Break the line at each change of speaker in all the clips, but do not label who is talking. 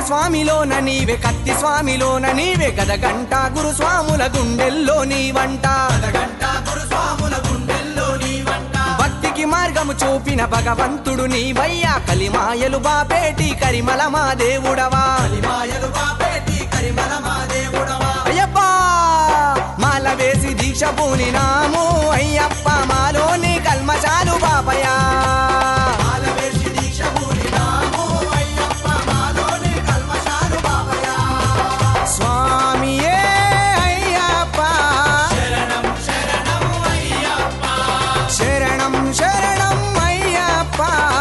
స్వామిలోన నీవే కత్తి స్వామిలోన నీవే గదగంట గురు స్వాముల గుండెల్లో నీవంట భక్తికి మార్గము చూపిన భగవంతుడు నీవయ్యా కలిమాయలు బాపేటి కరిమల మా దేవుడవా అయ్యప్పా మాల వేసి దీక్ష పూనినాము అయ్యప్ప మాలోని కల్మశాలు బాపయా స్వామియే అయ్యప్ప శరణం శరణం అయ్యప్ప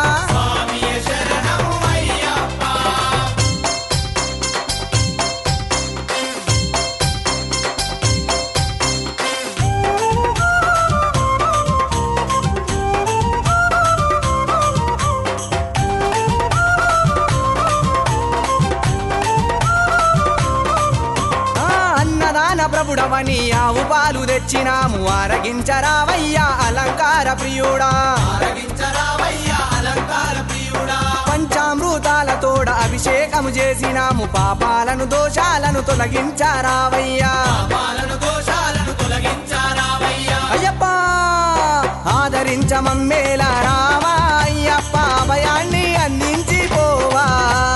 ఆ అన్నదాన ప్రభుడవని ఆవు పాలు తెచ్చినాము ఆరగించరావయ్యా అలంకార ప్రియుడా పంచామృతాలతోడ అభిషేకము చేసినాము పాపాలను దోషాలను తొలగించారావయ్యా అయ్యప్ప ఆదరించమమ్మేల రావా అయ్యప్ప అభయాన్ని అందించి పోవా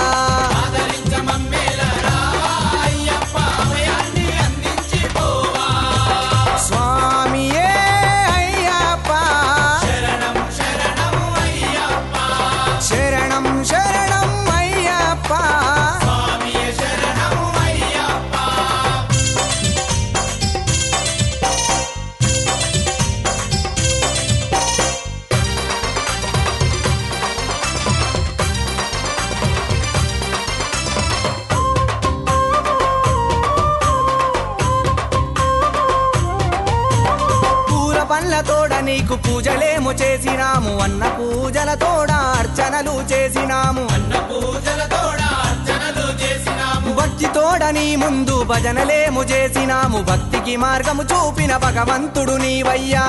స్వామియే అయ్యప్ప శరణం శరణం అయ్యప్ప పూల పండ్లతోడ నీకు పూజలేము చేసినాము అన్న పూజలతోడ అర్చనలు చేసినాము భక్తితోడ నీ ముందు భజనలేము చేసినాము భక్తికి మార్గము చూపిన భగవంతుడు నీవయ్యా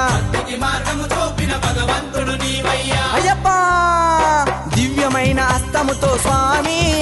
అయ్యప్ప దివ్యమైన అస్తముతో స్వామి